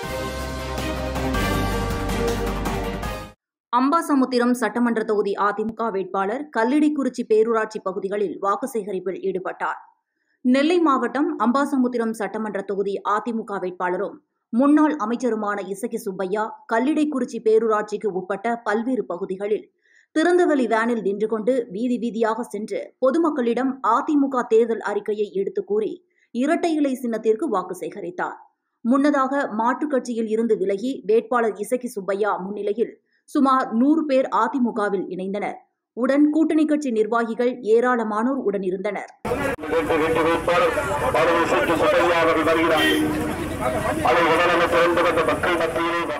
அம்பாசமுத்திரம் சட்டமன்ற தொகுதி அதிமுக வேட்பாளர் கல்லிடைக்குறிச்சி பேரூராட்சி பகுதிகளில் வாக்கு சேகரிப்பில் ஈடுபட்டார் நெல்லை மாவட்டம் அம்பாசமுத்திரம் சட்டமன்ற தொகுதி அதிமுக வேட்பாளரும் முன்னாள் அமைச்சருமான இசக்கி சுப்பையா கல்லிடைக்குறிச்சி பேரூராட்சிக்கு உட்பட்ட பல்வேறு பகுதிகளில் திறந்தவெளி வேனில் நின்று கொண்டு வீதி வீதியாக சென்று பொதுமக்களிடம் அதிமுக தேர்தல் அறிக்கையை எடுத்துக் கூறி இரட்டை இலை சின்னத்திற்கு வாக்கு சேகரித்தார் முன்னதாக மாற்றுக் கட்சியில் இருந்து விலகி வேட்பாளர் இசக்கி சுப்பையா முன்னிலையில் சுமார் நூறு பேர் அதிமுகவில் இணைந்தனர் உடன் கூட்டணி கட்சி நிர்வாகிகள் ஏராளமானோர் உடன் இருந்தனர் வெற்றி வெற்றி வேட்பாளர் பாடல் இசைக்கு சுப்பையா அவர்கள் வருகிறார் அதை உடனே திறந்து வந்த மக்கள் மத்தியிலே